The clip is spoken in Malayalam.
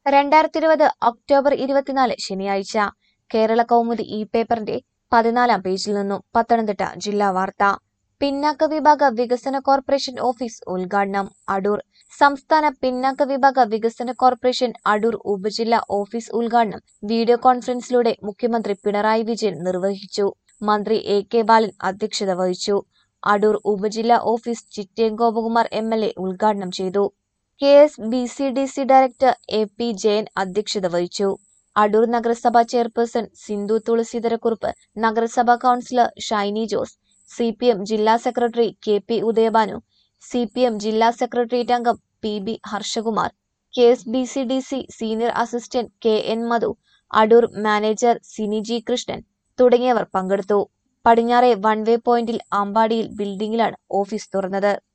രണ്ടായിരത്തി ഇരുപത് ഒക്ടോബർ ഇരുപത്തിനാല് ശനിയാഴ്ച കേരള കൗമുദി ഇ പേപ്പറിന്റെ പതിനാലാം പേജിൽ നിന്നും പത്തനംതിട്ട ജില്ലാ വാർത്ത പിന്നാക്ക വിഭാഗ വികസന കോർപ്പറേഷൻ ഓഫീസ് ഉദ്ഘാടനം അടൂർ സംസ്ഥാന പിന്നാക്ക വിഭാഗ വികസന കോർപ്പറേഷൻ അടൂർ ഉപജില്ലാ ഓഫീസ് ഉദ്ഘാടനം വീഡിയോ കോൺഫറൻസിലൂടെ മുഖ്യമന്ത്രി പിണറായി വിജയൻ നിർവഹിച്ചു മന്ത്രി എ കെ ബാലൻ അധ്യക്ഷത വഹിച്ചു അടൂർ ഉപജില്ലാ office Chittayam Gopakumar M L A ഉദ്ഘാടനം ചെയ്തു K S B C D C director A P Jayan അധ്യക്ഷത വഹിച്ചു അടൂർ നഗരസഭാ ചെയർപേഴ്സൺ സിന്ധു തുളസീധരക്കുറുപ്പ് നഗരസഭാ councillor Shiny Jose C P M ജില്ലാ secretary K P Udayabhanu C P M ജില്ലാ സെക്രട്ടേറിയറ്റ് അംഗം P B Harshakumar K S B C D C senior assistant K N Madhu Adoor manager Sini G Krishnan തുടങ്ങിയവർ പങ്കെടുത്തു പടിഞ്ഞാറെ വൺ വേ പോയിന്റിൽ അമ്പാടിയിൽ ബിൽഡിംഗിലാണ് ഓഫീസ് തുറന്നത്